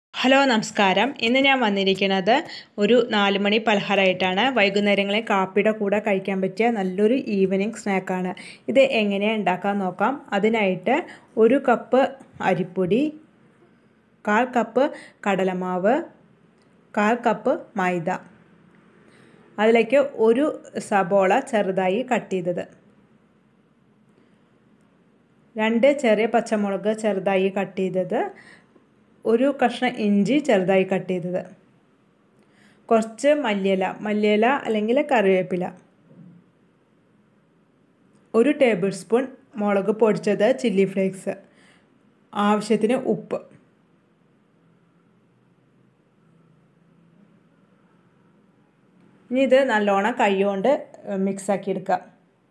hello നമസ്കാരം ഇന്ന് ഞാൻ വന്നിരിക്കുന്നത് ഒരു നാല് മണി പലഹാരമായിട്ടാണ് വൈകുന്നേരങ്ങളിൽ കാപ്പിയുടെ കൂടെ കഴിക്കാൻ പറ്റിയ നല്ലൊരു ഈവനിങ് സ്നാക്കാണ് ഇത് എങ്ങനെയാണ് ഉണ്ടാക്കാൻ നോക്കാം അതിനായിട്ട് ഒരു കപ്പ് അരിപ്പൊടി കാൽ കപ്പ് കടലമാവ് കാൽ കപ്പ് മൈദ അതിലേക്ക് ഒരു സബോള ചെറുതായി കട്ട് ചെയ്തത് രണ്ട് ചെറിയ പച്ചമുളക് ചെറുതായി കട്ട് ചെയ്തത് ഒരു കഷ്ണം ഇഞ്ചി ചെറുതായി കട്ട് ചെയ്തത് കുറച്ച് മല്ലിയില മല്ലിയില അല്ലെങ്കിൽ കറിവേപ്പില ഒരു ടേബിൾ സ്പൂൺ മുളക് പൊടിച്ചത് ചില്ലി ഫ്ലേക്സ് ആവശ്യത്തിന് ഉപ്പ് ഇനി ഇത് നല്ലോണം കൈ കൊണ്ട് മിക്സാക്കി എടുക്കാം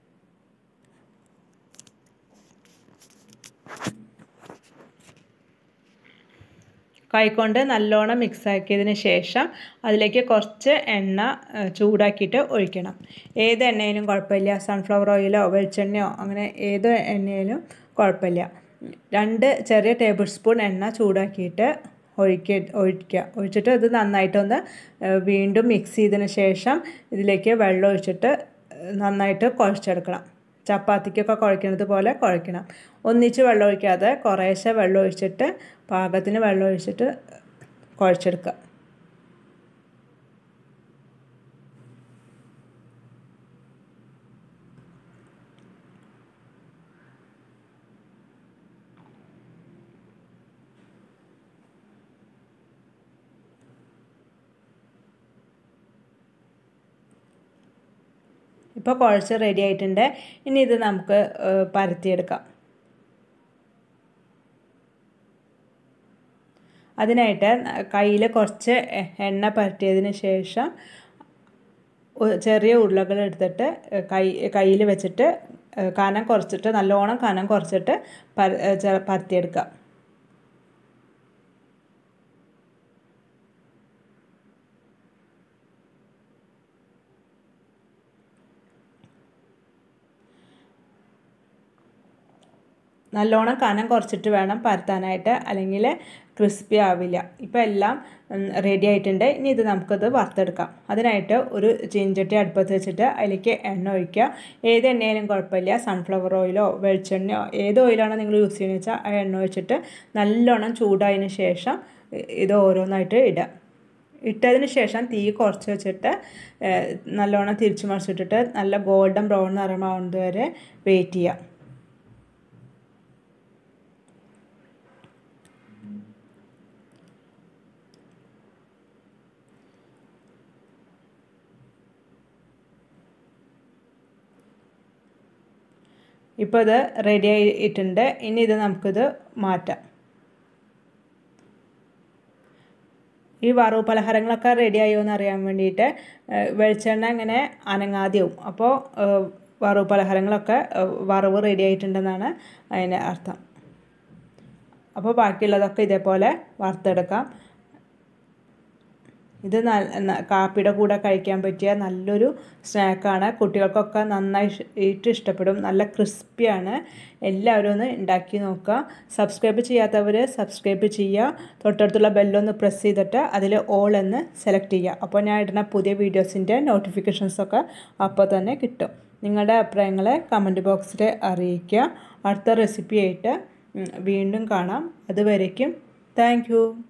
കൈകൊണ്ട് നല്ലോണം മിക്സ് ആക്കിയതിന് ശേഷം അതിലേക്ക് കുറച്ച് എണ്ണ ചൂടാക്കിയിട്ട് ഒഴിക്കണം ഏത് എണ്ണയിലും കുഴപ്പമില്ല സൺഫ്ലവർ ഓയിലോ വെളിച്ചെണ്ണയോ അങ്ങനെ ഏത് എണ്ണയിലും കുഴപ്പമില്ല രണ്ട് ചെറിയ ടേബിൾ സ്പൂൺ എണ്ണ ചൂടാക്കിയിട്ട് ഒഴിക്ക ഒഴിക്കുക ഒഴിച്ചിട്ട് ഇത് നന്നായിട്ടൊന്ന് വീണ്ടും മിക്സ് ചെയ്തതിന് ശേഷം ഇതിലേക്ക് വെള്ളം ഒഴിച്ചിട്ട് നന്നായിട്ട് കുഴച്ചെടുക്കണം ചപ്പാത്തിക്കൊക്കെ കുഴക്കുന്നത് പോലെ കുഴക്കണം ഒന്നിച്ച് വെള്ളം ഒഴിക്കാതെ കുറേശ്ശെ വെള്ളം ഒഴിച്ചിട്ട് പാകത്തിന് വെള്ളം ഒഴിച്ചിട്ട് കുഴച്ചെടുക്കുക ഇപ്പോൾ കുഴച്ച് റെഡി ആയിട്ടുണ്ട് ഇനി ഇത് നമുക്ക് പരത്തിയെടുക്കാം അതിനായിട്ട് കയ്യിൽ കുറച്ച് എണ്ണ പരട്ടിയതിന് ശേഷം ചെറിയ ഉരുളകൾ എടുത്തിട്ട് കൈ കയ്യിൽ വെച്ചിട്ട് കനം കുറച്ചിട്ട് നല്ലോണം കനം കുറച്ചിട്ട് പരത്തിയെടുക്കുക നല്ലോണം കനം കുറച്ചിട്ട് വേണം പരത്താനായിട്ട് അല്ലെങ്കിൽ ക്രിസ്പി ആവില്ല ഇപ്പോൾ എല്ലാം റെഡി ആയിട്ടുണ്ട് ഇനി ഇത് നമുക്കത് വറുത്തെടുക്കാം അതിനായിട്ട് ഒരു ചീഞ്ചട്ടി അടുപ്പത്ത് വെച്ചിട്ട് അതിലേക്ക് എണ്ണ ഒഴിക്കുക ഏത് എണ്ണയാലും കുഴപ്പമില്ല സൺഫ്ലവർ ഓയിലോ വെളിച്ചെണ്ണയോ ഏത് ഓയിലാണോ നിങ്ങൾ യൂസ് ചെയ്യുന്നത് വെച്ചാൽ ആ എണ്ണ ഒഴിച്ചിട്ട് നല്ലോണം ചൂടായതിന് ശേഷം ഇത് ഓരോന്നായിട്ട് ഇടുക ഇട്ടതിന് ശേഷം തീ കുറച്ച് വെച്ചിട്ട് നല്ലോണം തിരിച്ചു മറിച്ചിട്ടിട്ട് നല്ല ഗോൾഡൻ ബ്രൗൺ നിറമാവുന്നത് വരെ വെയിറ്റ് ചെയ്യുക ഇപ്പോൾ ഇത് റെഡി ആയിട്ടുണ്ട് ഇനി ഇത് നമുക്കിത് മാറ്റാം ഈ വറവ് പലഹാരങ്ങളൊക്കെ റെഡി ആയോ എന്ന് അറിയാൻ വേണ്ടിയിട്ട് വെളിച്ചെണ്ണ ഇങ്ങനെ അനങ്ങാതെയാവും അപ്പോൾ വറവ് പലഹാരങ്ങളൊക്കെ വറവ് റെഡി ആയിട്ടുണ്ടെന്നാണ് അതിൻ്റെ അർത്ഥം അപ്പോൾ ബാക്കിയുള്ളതൊക്കെ ഇതേപോലെ വറുത്തെടുക്കാം ഇത് കാപ്പിയുടെ കൂടെ കഴിക്കാൻ പറ്റിയ നല്ലൊരു സ്നാക്കാണ് കുട്ടികൾക്കൊക്കെ നന്നായിട്ട് ഇഷ്ടപ്പെടും നല്ല ക്രിസ്പിയാണ് എല്ലാവരും ഒന്ന് ഉണ്ടാക്കി നോക്കുക സബ്സ്ക്രൈബ് ചെയ്യാത്തവർ സബ്സ്ക്രൈബ് ചെയ്യുക തൊട്ടടുത്തുള്ള ബെല്ലൊന്ന് പ്രസ് ചെയ്തിട്ട് അതിൽ ഓൾ എന്ന് സെലക്ട് ചെയ്യുക അപ്പോൾ ഞാൻ ഇടുന്ന പുതിയ വീഡിയോസിൻ്റെ നോട്ടിഫിക്കേഷൻസൊക്കെ അപ്പോൾ തന്നെ കിട്ടും നിങ്ങളുടെ അഭിപ്രായങ്ങളെ കമൻറ്റ് ബോക്സിൽ അറിയിക്കുക അടുത്ത റെസിപ്പി ആയിട്ട് വീണ്ടും കാണാം അതുവരേക്കും താങ്ക്